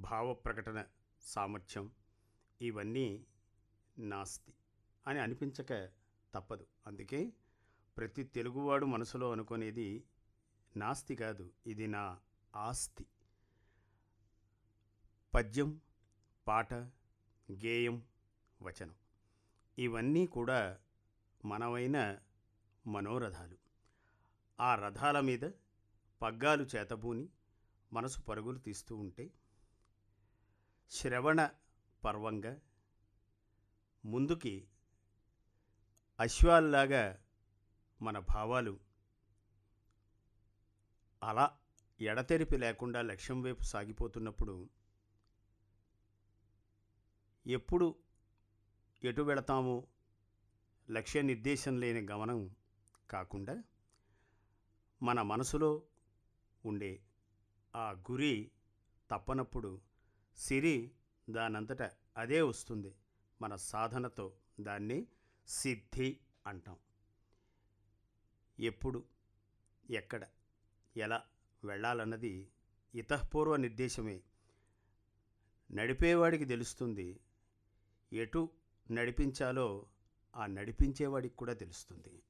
భావ ప్రకటన సామర్థ్యం ఇవన్నీ నాస్తి అని అనిపించక తప్పదు అందుకే ప్రతి తెలుగువాడు మనసులో అనుకునేది నాస్తి కాదు ఇది నా ఆస్తి పద్యం పాట గేయం వచనం ఇవన్నీ కూడా మనమైన మనోరథాలు ఆ రథాల మీద పగ్గాలు చేతబూని మనసు పరుగులు తీస్తూ ఉంటే శ్రవణ పర్వంగా ముందుకి అశ్వాల్లాగా మన భావాలు అలా ఎడతెరిపి లేకుండా లక్ష్యం వైపు సాగిపోతున్నప్పుడు ఎప్పుడు ఎటు వెళతామో లక్ష్య నిర్దేశం లేని గమనం కాకుండా మన మనసులో ఉండే ఆ గురి తప్పనప్పుడు సిరి దానంతట అదే వస్తుంది మన సాధనతో దాన్ని సిద్ధి అంటాం ఎప్పుడు ఎక్కడ ఎలా వెళ్ళాలన్నది ఇతఃపూర్వ నిర్దేశమే నడిపేవాడికి తెలుస్తుంది ఎటు నడిపించాలో ఆ నడిపించేవాడికి కూడా తెలుస్తుంది